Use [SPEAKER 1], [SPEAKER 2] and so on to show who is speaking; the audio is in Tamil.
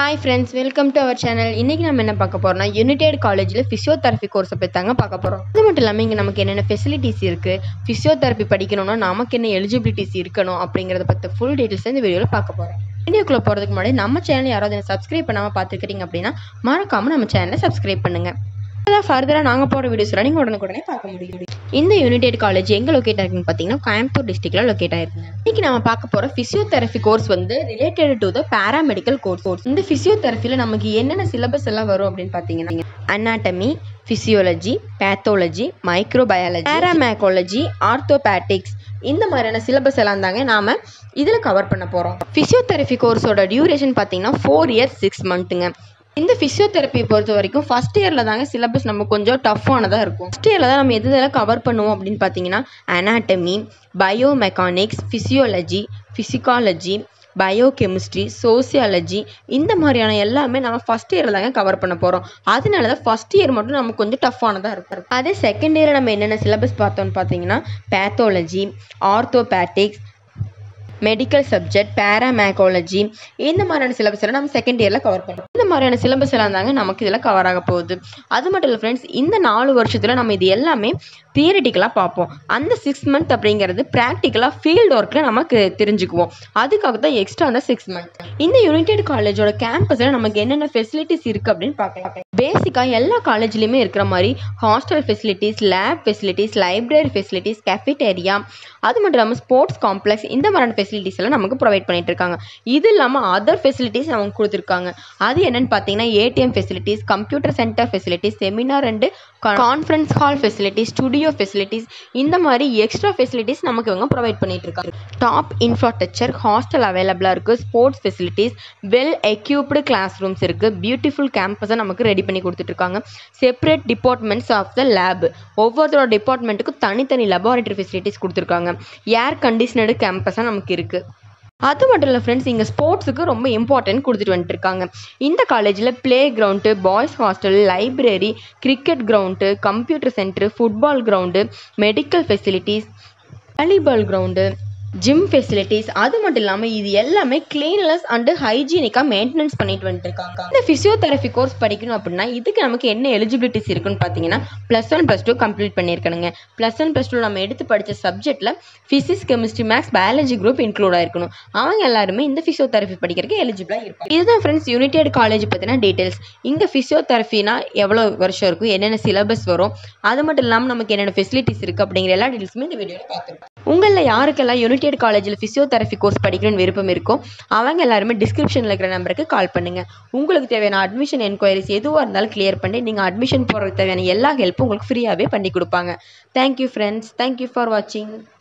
[SPEAKER 1] hi friends welcome to our channel இன்றைக்கி நம்ம என்ன பார்க்க போகிறோம்னா யுனைடெட் காலேஜில் ஃபிசியோதெரபி கோர்ஸை பற்றி தாங்க பார்க்க போகிறோம் அது மட்டும் இல்லாமல் இங்கே நமக்கு என்னென்ன ஃபெசிலிட்டிஸ் இருக்குது ஃபிசியோதெரபி படிக்கணும்னா நமக்கு என்ன எலிஜிபிலிட்டிஸ் இருக்கணும் அப்படிங்கிறத பற்றி ஃபுல் டீட்டெயில்ஸ் இந்த வீடியோவில் பார்க்க போகிறோம் வீடியோக்குள்ளே போகிறதுக்கு முன்னாடி நம்ம சேனல் யாராவது என்ன சப்ஸ்கிரைப் பண்ணாமல் பார்த்துக்கிறீங்க அப்படின்னா மறக்காமல் நம்ம சேனலை சப்ஸ்கிரைப் பண்ணுங்கள் அதான் ஃபர்தராக நாங்கள் போகிற வீடியோஸ்லாம் நீங்கள் உடனுக்குடனே பார்க்க முடியும் இந்த யுனைடெட் காலேஜ் எங்கே லொக்கேட் ஆகிருக்குன்னு பார்த்தீங்கன்னா கோயம்புத்தூர் டிஸ்ட்ரிக்டில் லொக்கேட் ஆயிருக்குங்க இன்னைக்கு நம்ம பார்க்க போகிற ஃபிசியோதெரபி கோர்ஸ் வந்து related to the paramedical course course இந்த ஃபிசியோதெரபியில் நமக்கு என்னென்ன சிலபஸ் எல்லாம் வரும் அப்படின்னு பார்த்தீங்கன்னா anatomy physiology pathology microbiology pharmacology orthopaedics இந்த மாதிரியான சிலபஸ் எல்லாம் தாங்க நாம் இதில் கவர் பண்ண போகிறோம் ஃபிசியோதெரபி கோர்ஸோட டியூரேஷன் பார்த்தீங்கன்னா ஃபோர் இயர்ஸ் சிக்ஸ் மந்த்துங்க இந்த ஃபிசியோதெரப்பி பொறுத்த வரைக்கும் ஃபஸ்ட் இயரில் தாங்க சிலபஸ் நம்ம கொஞ்சம் டஃப்பானதாக இருக்கும் ஃபஸ்ட் இயரில் தான் நம்ம எது இதெல்லாம் கவர் பண்ணுவோம் அப்படின்னு பார்த்தீங்கன்னா anatomy biomechanics physiology psychology biochemistry sociology இந்த மாதிரியான எல்லாமே நம்ம ஃபஸ்ட் இயரில் தாங்க கவர் பண்ண போகிறோம் அதனால தான் ஃபஸ்ட் இயர் மட்டும் நமக்கு கொஞ்சம் டஃப்பானதாக இருக்கும் அதே செகண்ட் இயரில் நம்ம என்னென்ன சிலபஸ் பார்த்தோம்னு பார்த்தீங்கன்னா pathology orthopaedics medical subject pharmacology இந்த மாதிரியான சிலபஸ் எல்லாம் நம்ம செகண்ட் இயரில் கவர் பண்ணுறோம் இந்த மாதிரியான சிலபஸ் எல்லாம் தாங்க நமக்கு இதில் கவர் ஆக போகுது அது மட்டும் இல்லை ஃப்ரெண்ட்ஸ் இந்த நாலு வருஷத்தில் நம்ம இது எல்லாமே தியரிட்டிக்கலாக பார்ப்போம் அந்த சிக்ஸ் மந்த் அப்படிங்கிறது ப்ராக்டிக்கலாக ஃபீல்டு ஒர்க்கில் நமக்கு தெரிஞ்சுக்குவோம் அதுக்காக தான் எக்ஸ்ட்ரா அந்த சிக்ஸ் மந்த் இந்த யுனைடெட் காலேஜோட கேம்பஸில் நமக்கு என்னென்ன ஃபெசிலிட்டிஸ் இருக்குது அப்படின்னு பார்க்கலாம் பேசிக்காக எல்லா காலேஜ்லேயுமே இருக்கிற மாதிரி hostel facilities lab facilities library facilities cafeteria அது மட்டும் இல்லாமல் ஸ்போர்ட்ஸ் காம்ப்ளெக்ஸ் இந்த மாதிரியான ஃபெசிலிட்டிஸ் எல்லாம் நமக்கு ப்ரொவைட் பண்ணிட்டு இருக்காங்க இது இல்லாமல் அதர் ஃபெசிலிட்டிஸ் அவங்க கொடுத்துருக்காங்க அது என்னன்னு பார்த்தீங்கன்னா ATM facilities computer centre facilities seminar and conference hall facilities studio facilities இந்த மாதிரி எக்ஸ்ட்ரா ஃபெசிலிட்டிஸ் நமக்கு இவங்க ப்ரொவைட் பண்ணிட்டு இருக்காங்க டாப் இன்ஃப்ராஸ்ட்ரக்சர் ஹாஸ்டல் அவைலபிளாக இருக்குது sports facilities well equipped class rooms இருக்குது பியூட்டிஃபுல் கேம்பஸை நமக்கு ரெடி பண்ணி கொடுத்துட்ருக்காங்க separate departments of the lab ஒவ்வொருத்தரோட டிபார்ட்மெண்ட்டுக்கும் தனித்தனி லெபார்ட்டரி ஃபெசிலிட்டிஸ் கொடுத்துருக்காங்க ஏர் கண்டிஷனடு கேம்பஸாக நமக்கு இருக்குது அது மட்டும் இல்லை ஃப்ரெண்ட்ஸ் இங்கே ஸ்போர்ட்ஸுக்கு ரொம்ப இம்பார்ட்டன்ட் கொடுத்துட்டு வந்துட்டு இருக்காங்க இந்த காலேஜில் playground boys hostel library cricket ground computer centre football ground medical facilities volleyball ground gym facilities அது மட்டும் இல்லாமல் இது எல்லாமே கிளீன்லெஸ் அண்டு ஹைஜீனிக்காக மெயின்டெனன்ஸ் பண்ணிட்டு வந்துட்டு இருக்காங்க இந்த ஃபிசியோதெரபி கோர்ஸ் படிக்கணும் அப்படின்னா இதுக்கு நமக்கு என்ன எலிஜிபிலிட்டிஸ் இருக்குன்னு பார்த்தீங்கன்னா plus one plus two complete பண்ணியிருக்கணுங்க ப்ளஸ் ஒன் ப்ளஸ் டூ நம்ம எடுத்து படித்த சப்ஜெக்ட்டில் physics chemistry maths biology group include ஆயிருக்கணும் அவங்க எல்லாருமே இந்த ஃபிசியோதெரபி படிக்கிறதுக்கு எலிஜிபிளாக இருப்பாங்க இதுதான் ஃப்ரெண்ட்ஸ் யுனைடெட் காலேஜ் பற்றின டீட்டெயில்ஸ் இங்கே ஃபிசியோதெரபினா எவ்வளோ வருஷம் இருக்கும் என்னென்ன சிலபஸ் வரும் அது மட்டும் இல்லாமல் நமக்கு என்னென்ன ஃபெசிலிட்டிஸ் இருக்குது அப்படிங்கிற எல்லா டீட்டெயில்ஸுமே இந்த வீடியோவில் பார்த்துருப்போம் உங்களில் யாருக்கெல்லாம் யுனைடெட் காலேஜில் ஃபிசியோதெரபி கோர்ஸ் படிக்கணும்னு விருப்பம் இருக்கோ அவங்க எல்லாருமே டிஸ்கிரிப்ஷனில் இருக்கிற நம்பருக்கு கால் பண்ணுங்கள் உங்களுக்கு தேவையான அட்மிஷன் என்கொயரிஸ் எதுவாக இருந்தாலும் கிளியர் பண்ணி நீங்கள் அட்மிஷன் போடுறதுக்கு தேவையான எல்லா ஹெல்ப்பும் உங்களுக்கு ஃப்ரீயாகவே பண்ணி கொடுப்பாங்க தேங்க்யூ ஃப்ரெண்ட்ஸ் தேங்க்யூ ஃபார் வாட்சிங்